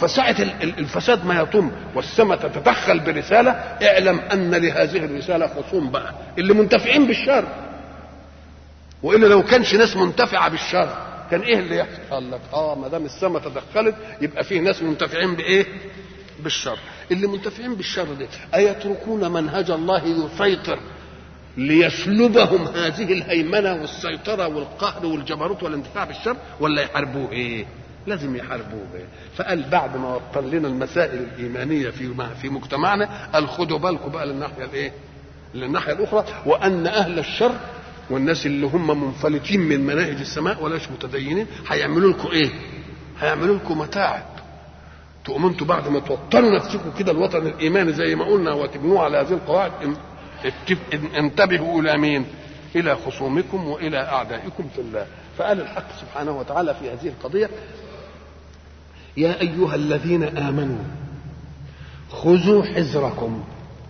فساعة الفساد ما يطم والسماء تتدخل برسالة اعلم أن لهذه الرسالة خصوم بقى اللي منتفعين بالشر وإلا لو كانش ناس منتفعة بالشر كان إيه اللي يحصل؟ قال لك آه ما دام السماء تدخلت يبقى فيه ناس منتفعين بإيه؟ بالشر اللي منتفعين بالشر ده أيتركون منهج الله يسيطر ليسلبهم هذه الهيمنة والسيطرة والقهر والجبروت والانتفاع بالشر ولا يحاربوه ايه لازم يحاربوه ايه فقال بعد ما وطن لنا المسائل الإيمانية في في مجتمعنا قال خدوا بالكم بقى للناحية الايه للناحية الأخرى وأن أهل الشر والناس اللي هم منفلتين من مناهج السماء ولاش متدينين هيعملوا لكم ايه هيعملوا لكم متاعب تقوموا انتوا بعد ما توطنوا نفسكم كده الوطن الايماني زي ما قلنا وتبنوه على هذه القواعد انتبهوا الى مين؟ الى خصومكم والى اعدائكم في الله فقال الحق سبحانه وتعالى في هذه القضيه يا ايها الذين امنوا خذوا حذركم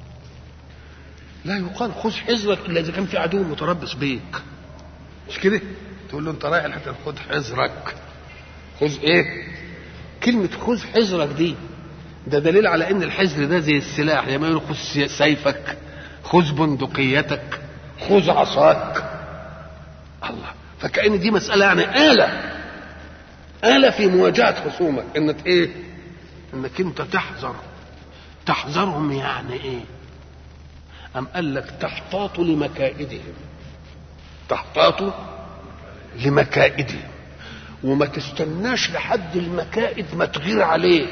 لا يقال خذ حذرك الا اذا كان في عدو متربص بيك مش كده تقول له انت رايح الحته خذ حذرك خذ ايه كلمه خذ حذرك دي ده دليل على ان الحذر ده زي السلاح يا ما يقول خذ سيفك خذ بندقيتك خذ عصاك الله فكأن دي مسألة يعني آلة آلة في مواجهة خصومك انك ايه انك انت تحذر تحذرهم يعني ايه أم قال لك تحتاط لمكائدهم تحتاط لمكائدهم وما تستناش لحد المكائد ما تغير عليك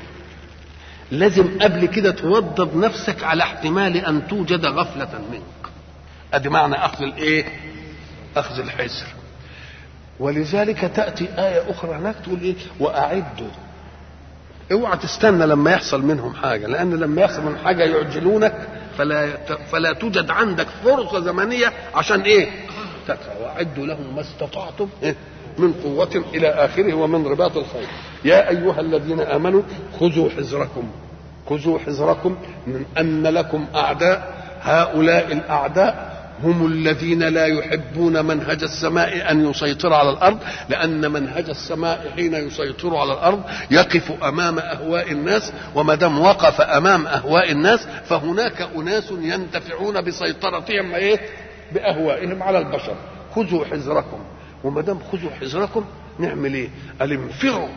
لازم قبل كده توضب نفسك على احتمال ان توجد غفلة منك ادي معنى اخذ الايه اخذ الحذر ولذلك تأتي آية أخرى هناك تقول إيه وأعدوا اوعى تستنى لما يحصل منهم حاجة لأن لما يحصل منهم حاجة يعجلونك فلا فلا توجد عندك فرصة زمنية عشان إيه؟ تدفع وأعدوا لهم ما استطعتم إيه؟ من قوة إلى آخره ومن رباط الخير يا أيها الذين آمنوا خذوا حذركم خذوا حذركم من أن لكم أعداء هؤلاء الأعداء هم الذين لا يحبون منهج السماء أن يسيطر على الأرض لأن منهج السماء حين يسيطر على الأرض يقف أمام أهواء الناس وما دام وقف أمام أهواء الناس فهناك أناس ينتفعون بسيطرتهم إيه؟ بأهوائهم على البشر خذوا حذركم وما دام خذوا حذركم نعمل ايه؟ قال انفروا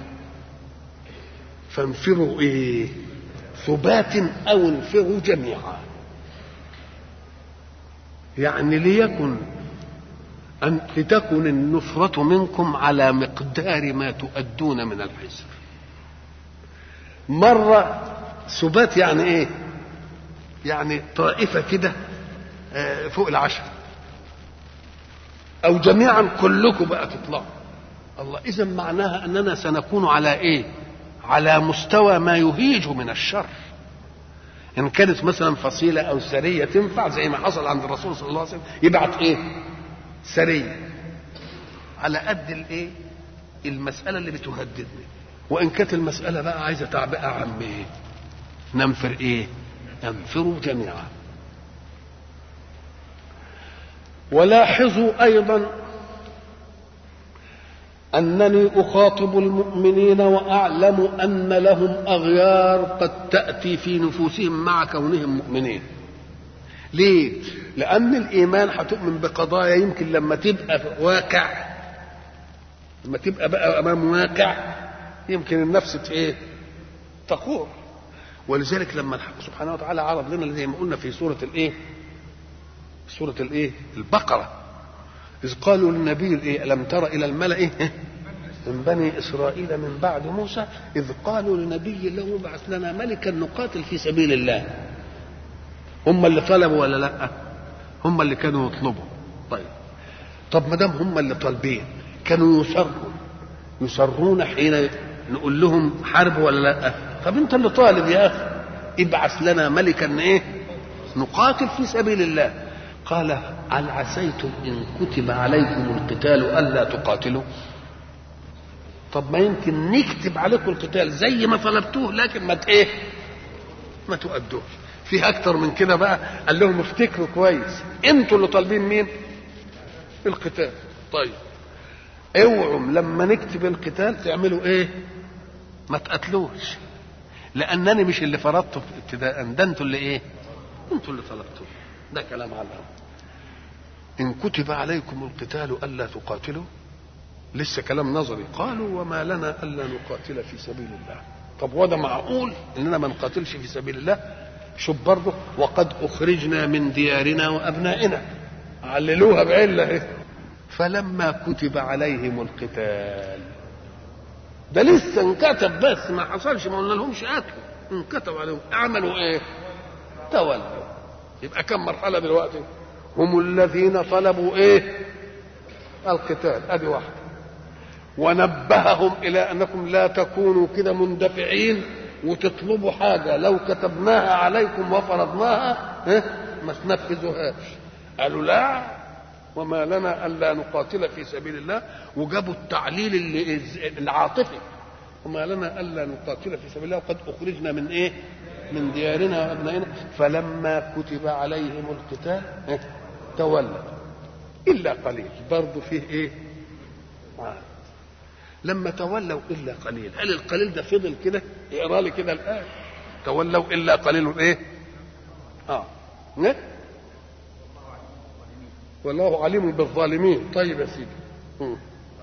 فانفروا ايه؟ ثبات او انفروا جميعا. يعني ليكن أن لتكن النفرة منكم على مقدار ما تؤدون من الحزر. مرة ثبات يعني ايه؟ يعني طائفة كده فوق العشر او جميعا كلكم بقى تطلعوا الله اذا معناها اننا سنكون على ايه على مستوى ما يهيج من الشر ان كانت مثلا فصيله او سريه تنفع زي ما حصل عند الرسول صلى الله عليه وسلم يبعت ايه سريه على قد الايه المساله اللي بتهددني وان كانت المساله بقى عايزه تعبئه عن ايه ننفر ايه ننفروا جميعا ولاحظوا ايضا انني اخاطب المؤمنين واعلم ان لهم اغيار قد تاتي في نفوسهم مع كونهم مؤمنين ليه لان الايمان هتؤمن بقضايا يمكن لما تبقى في واقع لما تبقى بقى امام واقع يمكن النفس ايه تخور ولذلك لما الحق سبحانه وتعالى عرض لنا زي ما قلنا في سوره الايه سورة الايه؟ البقرة إذ قالوا للنبي الإيه؟ ألم تر إلى الملأ إيه؟ من بني إسرائيل من بعد موسى إذ قالوا لنبي له ابعث لنا ملكا نقاتل في سبيل الله هم اللي طلبوا ولا لا؟ هم اللي كانوا يطلبوا طيب طب ما دام هم اللي طالبين كانوا يصروا يصرون حين نقول لهم حرب ولا لا؟ طب أنت اللي طالب يا أخي ابعث لنا ملكا إيه؟ نقاتل في سبيل الله قال هل عسيتم ان كتب عليكم القتال الا تقاتلوا طب ما يمكن نكتب عليكم القتال زي ما طلبتوه لكن ما ايه ما تؤدوش في اكتر من كده بقى قال لهم افتكروا كويس انتوا اللي طالبين مين القتال طيب اوعوا لما نكتب القتال تعملوا ايه ما تقتلوش لانني مش اللي فرضته في ابتداء ده انتوا اللي ايه انتوا اللي طلبتوه ده كلام على الامر ان كتب عليكم القتال الا تقاتلوا لسه كلام نظري قالوا وما لنا الا نقاتل في سبيل الله طب وده معقول اننا ما نقاتلش في سبيل الله شوف برضه وقد اخرجنا من ديارنا وابنائنا عللوها بعله اهي فلما كتب عليهم القتال ده لسه انكتب بس ما حصلش ما قلنا لهمش قتلوا انكتب عليهم عملوا ايه تولوا يبقى كم مرحله دلوقتي هم الذين طلبوا ايه القتال ادي واحده ونبههم الى انكم لا تكونوا كده مندفعين وتطلبوا حاجه لو كتبناها عليكم وفرضناها إيه؟ ما تنفذوهاش قالوا لا وما لنا الا نقاتل في سبيل الله وجابوا التعليل اللي العاطفي وما لنا الا نقاتل في سبيل الله وقد اخرجنا من ايه من ديارنا وابنائنا فلما كتب عليهم القتال إيه؟ تولوا الا قليل برضه فيه ايه آه. لما تولوا الا قليل هل القليل ده فضل كده اقرا لي كده الايه تولوا الا قليل ايه اه نه؟ والله عليم بالظالمين طيب يا سيدي مم.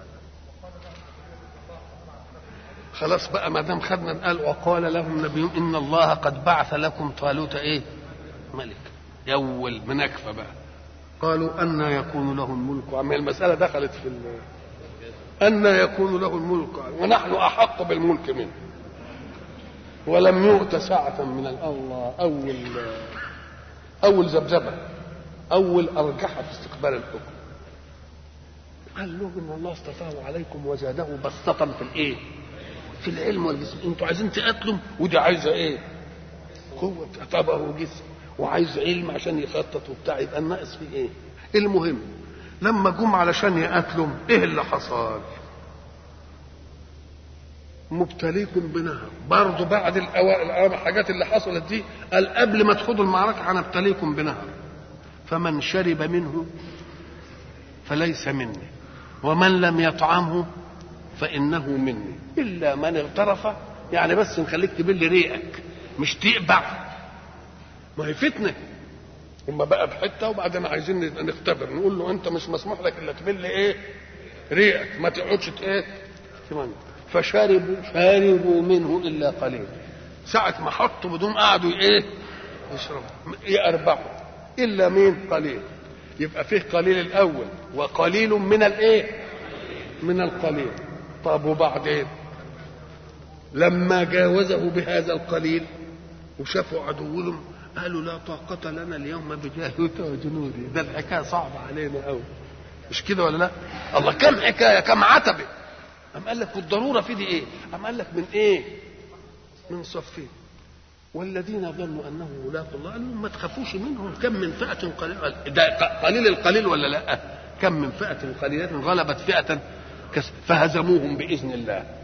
خلاص بقى ما دام خدنا قال وقال لهم نبيهم ان الله قد بعث لكم طالوت ايه ملك يول منكفه بقى قالوا أن يكون له الملك عم المسألة دخلت في أن يكون له الملك ونحن أحق بالملك منه ولم يؤت ساعة من الله أول أول ذبذبة أول أرجحة في استقبال الحكم قال له إن الله اصطفاه عليكم وزاده بسطة في الإيه؟ في العلم والجسم أنتوا عايزين تقاتلوا ودي عايزة إيه؟ قوة طبعه وجسم وعايز علم عشان يخطط وبتاع يبقى الناقص فيه ايه؟ المهم لما جم علشان يقاتلوا ايه اللي حصل؟ مبتليكم بنهر برضه بعد الأوائل الحاجات اللي حصلت دي قال قبل ما تخوضوا المعركة هنبتليكم بنهر فمن شرب منه فليس مني ومن لم يطعمه فإنه مني إلا من اغترف يعني بس نخليك تبل ريقك مش تقبع ما هي فتنه هم بقى بحته وبعدين عايزين نختبر نقول له انت مش مسموح لك الا تبل ايه ريقك ما تقعدش ايه كمان فشربوا شربوا منه الا قليل ساعة ما حطوا بدون قعدوا ايه يشربوا يربحوا الا مين قليل يبقى فيه قليل الاول وقليل من الايه من القليل طب وبعدين لما جاوزه بهذا القليل وشافوا عدوهم قالوا لا طاقة لنا اليوم بجالوت وجنوده ده الحكاية صعبة علينا قوي مش كده ولا لا الله كم حكاية كم عتبة أم قال لك والضرورة في دي إيه أم قال لك من إيه من صفين والذين ظنوا أنه ملاق الله قالوا ما تخافوش منهم كم من فئة قليلة ده قليل القليل ولا لا كم من فئة قليلة غلبت فئة فهزموهم بإذن الله